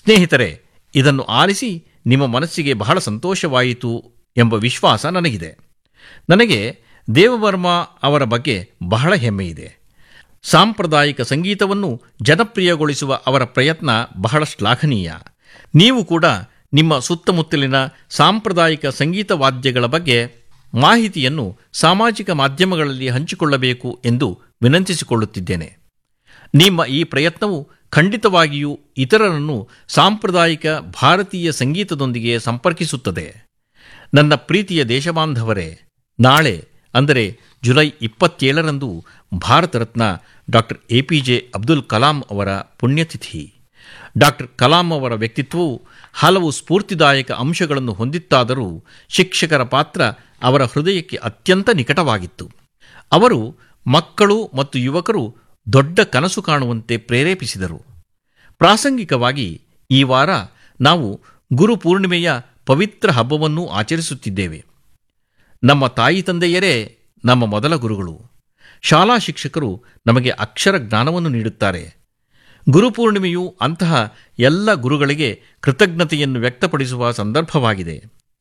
ಸ್ನೇಹಿತರೆ ಇದನ್ನು ಆಲಿಸಿ ನಿಮ್ಮ ಮನಸ್ಸಿಗೆ ಬಹಳ ಸಂತೋಷವಾಯಿತು ಎಂಬ ವಿಶ್ವಾಸ ನನಗಿದೆ ನನಗೆ ದೇವವರ್ಮ ಅವರ ಬಗ್ಗೆ ಬಹಳ ಹೆಮ್ಮೆ ಇದೆ ಸಾಂಪ್ರದಾಯಿಕ ಸಂಗೀತವನ್ನು ಜನಪ್ರಿಯಗೊಳಿಸುವ ಅವರ ಪ್ರಯತ್ನ ಬಹಳ ಶ್ಲಾಘನೀಯ ನೀವು ಕೂಡ ನಿಮ್ಮ ಸುತ್ತಮುತ್ತಲಿನ ಸಾಂಪ್ರದಾಯಿಕ ಸಂಗೀತ ವಾದ್ಯಗಳ ಬಗ್ಗೆ ಮಾಹಿತಿಯನ್ನು ಸಾಮಾಜಿಕ ಮಾಧ್ಯಮಗಳಲ್ಲಿ ಹಂಚಿಕೊಳ್ಳಬೇಕು ಎಂದು ವಿನಂತಿಸಿಕೊಳ್ಳುತ್ತಿದ್ದೇನೆ ನಿಮ್ಮ ಈ ಪ್ರಯತ್ನವು ಖಂಡಿತವಾಗಿಯೂ ಇತರರನ್ನು ಸಾಂಪ್ರದಾಯಿಕ ಭಾರತೀಯ ಸಂಗೀತದೊಂದಿಗೆ ಸಂಪರ್ಕಿಸುತ್ತದೆ ನನ್ನ ಪ್ರೀತಿಯ ದೇಶಬಾಂಧವರೇ ನಾಳೆ ಅಂದರೆ ಜುಲೈ ಇಪ್ಪತ್ತೇಳರಂದು Bharat Ratna doctor A P J Abdul Kalam ಅವರ ಪುಣ್ಯತಿಥಿ ಡಾಕ್ಟರ್ ಕಲಾಂ ಅವರ ವ್ಯಕ್ತಿತ್ವವು ಹಲವು ಸ್ಫೂರ್ತಿದಾಯಕ ಅಂಶಗಳನ್ನು ಹೊಂದಿತ್ತಾದರೂ ಶಿಕ್ಷಕರ ಪಾತ್ರ ಅವರ ಹೃದಯಕ್ಕೆ ಅತ್ಯಂತ ನಿಕಟವಾಗಿತ್ತು ಅವರು ಮಕ್ಕಳು ಮತ್ತು ಯುವಕರು ದೊಡ್ಡ ಕನಸು ಕಾಣುವಂತೆ ಪ್ರೇರೇಪಿಸಿದರು ಪ್ರಾಸಂಗಿಕವಾಗಿ ಈ ವಾರ ನಾವು ಗುರು ಪೂರ್ಣಿಮೆಯ ಪವಿತ್ರ ಹಬ್ಬವನ್ನು ಆಚರಿಸುತ್ತಿದ್ದೇವೆ ನಮ್ಮ ತಾಯಿ ತಂದೆಯರೇ ನಮ್ಮ ಮೊದಲ ಗುರುಗಳು ಶಾಲಾ ಶಿಕ್ಷಕರು ನಮಗೆ ಅಕ್ಷರ ಜ್ಞಾನವನ್ನು ನೀಡುತ್ತಾರೆ ಗುರುಪೂರ್ಣಿಮೆಯು ಅಂತಹ ಎಲ್ಲ ಗುರುಗಳಿಗೆ ಕೃತಜ್ಞತೆಯನ್ನು ವ್ಯಕ್ತಪಡಿಸುವ ಸಂದರ್ಭವಾಗಿದೆ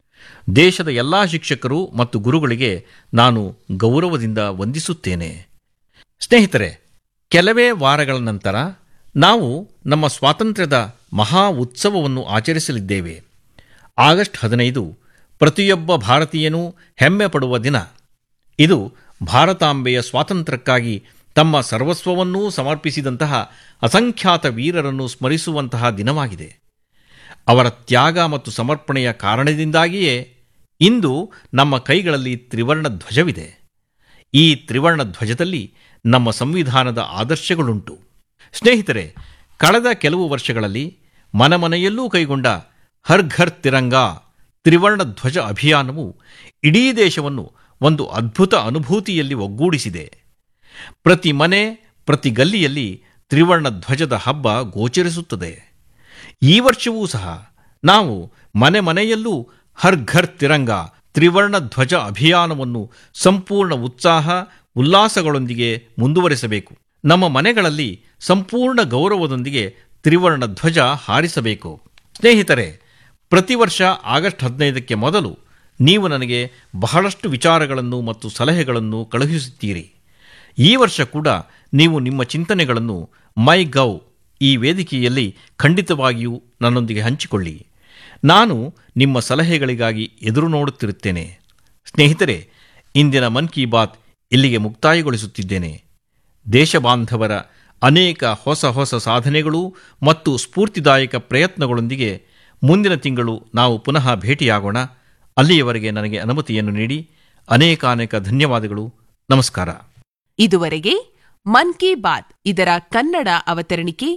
ದೇಶದ ಎಲ್ಲ ಶಿಕ್ಷಕರು ಮತ್ತು ಗುರುಗಳಿಗೆ ನಾನು ಗೌರವದಿಂದ ವಂದಿಸುತ್ತೇನೆ ಸ್ನೇಹಿತರೆ ಕೆಲವೇ ವಾರಗಳ ನಂತರ ನಾವು ನಮ್ಮ ಸ್ವಾತಂತ್ರ್ಯದ ಮಹಾ ಉತ್ಸವವನ್ನು ಆಚರಿಸಲಿದ್ದೇವೆ ಆಗಸ್ಟ್ ಹದಿನೈದು ಪ್ರತಿಯೊಬ್ಬ ಭಾರತೀಯನೂ ಹೆಮ್ಮೆ ಪಡುವ ದಿನ ಇದು ಭಾರತಾಂಬೆಯ ಸ್ವಾತಂತ್ರ್ಯಕ್ಕಾಗಿ ತಮ್ಮ ಸರ್ವಸ್ವವನ್ನೂ ಸಮರ್ಪಿಸಿದಂತಹ ಅಸಂಖ್ಯಾತ ವೀರರನ್ನು ಸ್ಮರಿಸುವಂತಹ ದಿನವಾಗಿದೆ ಅವರ ತ್ಯಾಗ ಮತ್ತು ಸಮರ್ಪಣೆಯ ಕಾರಣದಿಂದಾಗಿಯೇ ಇಂದು ನಮ್ಮ ಕೈಗಳಲ್ಲಿ ತ್ರಿವರ್ಣ ಧ್ವಜವಿದೆ ಈ ತ್ರಿವರ್ಣ ಧ್ವಜದಲ್ಲಿ ನಮ್ಮ ಸಂವಿಧಾನದ ಆದರ್ಶಗಳುಂಟು ಸ್ನೇಹಿತರೆ ಕಳೆದ ಕೆಲವು ವರ್ಷಗಳಲ್ಲಿ ಮನಮನೆಯಲ್ಲೂ ಕೈಗೊಂಡ ಹರ್ ಘರ್ ತಿರಂಗಾ ತ್ರಿವರ್ಣ ಧ್ವಜ ಅಭಿಯಾನವು ಇಡೀ ದೇಶವನ್ನು ಒಂದು ಅದ್ಭುತ ಅನುಭೂತಿಯಲ್ಲಿ ಒಗ್ಗೂಡಿಸಿದೆ ಪ್ರತಿ ಮನೆ ಪ್ರತಿ ಗಲ್ಲಿಯಲ್ಲಿ ತ್ರಿವರ್ಣ ಧ್ವಜದ ಹಬ್ಬ ಗೋಚರಿಸುತ್ತದೆ ಈ ವರ್ಷವೂ ಸಹ ನಾವು ಮನೆ ಮನೆಯಲ್ಲೂ ಹರ್ ಘರ್ ತಿರಂಗ ತ್ರಿವರ್ಣ ಧ್ವಜ ಅಭಿಯಾನವನ್ನು ಸಂಪೂರ್ಣ ಉತ್ಸಾಹ ಉಲ್ಲಾಸಗಳೊಂದಿಗೆ ಮುಂದುವರೆಸಬೇಕು ನಮ್ಮ ಮನೆಗಳಲ್ಲಿ ಸಂಪೂರ್ಣ ಗೌರವದೊಂದಿಗೆ ತ್ರಿವರ್ಣ ಧ್ವಜ ಹಾರಿಸಬೇಕು ಸ್ನೇಹಿತರೆ ಪ್ರತಿ ವರ್ಷ ಆಗಸ್ಟ್ ಹದಿನೈದಕ್ಕೆ ಮೊದಲು ನೀವು ನನಗೆ ಬಹಳಷ್ಟು ವಿಚಾರಗಳನ್ನು ಮತ್ತು ಸಲಹೆಗಳನ್ನು ಕಳುಹಿಸುತ್ತೀರಿ ಈ ವರ್ಷ ಕೂಡ ನೀವು ನಿಮ್ಮ ಚಿಂತನೆಗಳನ್ನು ಮೈ ಗೌ ಈ ವೇದಿಕೆಯಲ್ಲಿ ಖಂಡಿತವಾಗಿಯೂ ನನ್ನೊಂದಿಗೆ ಹಂಚಿಕೊಳ್ಳಿ ನಾನು ನಿಮ್ಮ ಸಲಹೆಗಳಿಗಾಗಿ ಎದುರು ನೋಡುತ್ತಿರುತ್ತೇನೆ ಸ್ನೇಹಿತರೆ ಇಂದಿನ ಮನ್ ಕಿ ಬಾತ್ ಇಲ್ಲಿಗೆ ಮುಕ್ತಾಯಗೊಳಿಸುತ್ತಿದ್ದೇನೆ ದೇಶಬಾಂಧವರ ಅನೇಕ ಹೊಸ ಹೊಸ ಸಾಧನೆಗಳು ಮತ್ತು ಸ್ಫೂರ್ತಿದಾಯಕ ಪ್ರಯತ್ನಗಳೊಂದಿಗೆ ಮುಂದಿನ ತಿಂಗಳು ನಾವು ಪುನಃ ಭೇಟಿಯಾಗೋಣ ಅಲ್ಲಿಯವರೆಗೆ ನನಗೆ ಅನುಮತಿಯನ್ನು ನೀಡಿ ಅನೇಕಾನೇಕ ಧನ್ಯವಾದಗಳು ನಮಸ್ಕಾರ ಇದುವರೆಗೆ ಮನ್ ಕಿ ಬಾತ್ ಇದರ ಕನ್ನಡ ಅವತರಣಿಕೆ